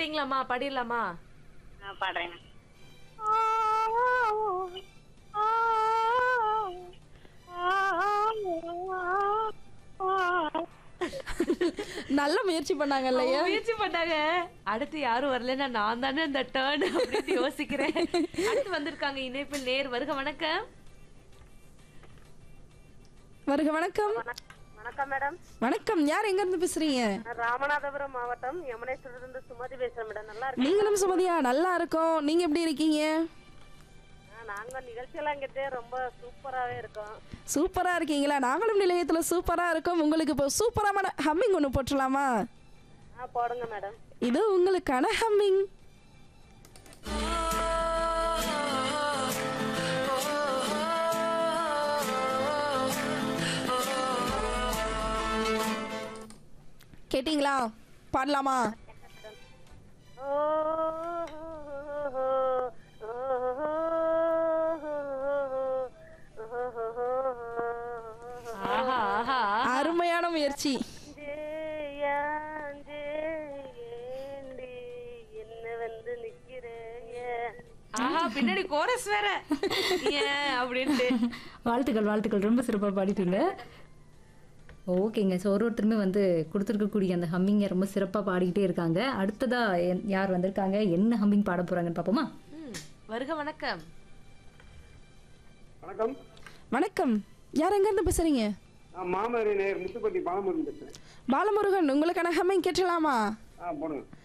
பாடுறீங்களாம்மா பாடிடலாமா ஆ பாடுறேன் நல்ல முயற்சி பண்ணாங்க இல்லையா அவங்க முயற்சி பண்ணாங்க அடுத்து யாரும் வரலன்னா நான் தானே இந்த டேர்ன் அப்படின்னு யோசிக்கிறேன் அடுத்து வந்திருக்காங்க இணைப்பில் நேர் வருக வணக்கம் வருக வணக்கம் வணக்கம் மேடம் வணக்கம் யார் எங்க இருந்து பேசுறீங்க நான் ராமநாதபுரம் மாவட்டம் யமுனேஸ்வரத்துல சுமதி பேசுறேன் மேடம் நல்லா இருக்கு நீங்களும் சுமதியா நல்லா இருக்கோம் நீங்க எப்படி இருக்கீங்க ஆ, நாங்க நிகழ்ச்சியெல்லாம் கேட்டு ரொம்ப சூப்பராவே இருக்கோம் சூப்பரா இருக்கீங்களா நாங்களும் நிலையத்துல சூப்பரா இருக்கோம் உங்களுக்கு இப்போ சூப்பரான ஹம்மிங் ஒன்று போட்டுடலாமா ஆ போடுங்க மேடம் இது உங்களுக்கான ஹம்மிங் கேட்டிங்களா பாடலாமா ஓ ஆஹா ஆஹா அருமையான முயற்சி என்ன வந்து நிக்கிறேங்க ஆஹா பின்னாடி கோரஸ் வேற ஏன் அப்படின்ட்டு வாழ்த்துக்கள் வாழ்த்துக்கள் ரொம்ப சிறப்பாக பாடிட்டீங்க ஓகேங்க ஸோ ஒரு ஒருத்தருமே வந்து கொடுத்துருக்கக்கூடிய அந்த ஹம்மிங்கை ரொம்ப சிறப்பாக பாடிக்கிட்டே இருக்காங்க அடுத்ததா என்- யார் வந்திருக்காங்க என்ன ஹம்மிங் பாட போறாங்கன்னு பார்ப்போமா ம், வருக வணக்கம் வணக்கம் வணக்கம் யார் எங்க இருந்து பேசுறீங்க நான் மாமரி நேர் முத்துப்பட்டி பாலமுருகன் பேசுறேன் பாலமுருகன் உங்களுக்கான ஹம்மிங் கேட்டலாமா ஆ போடுங்க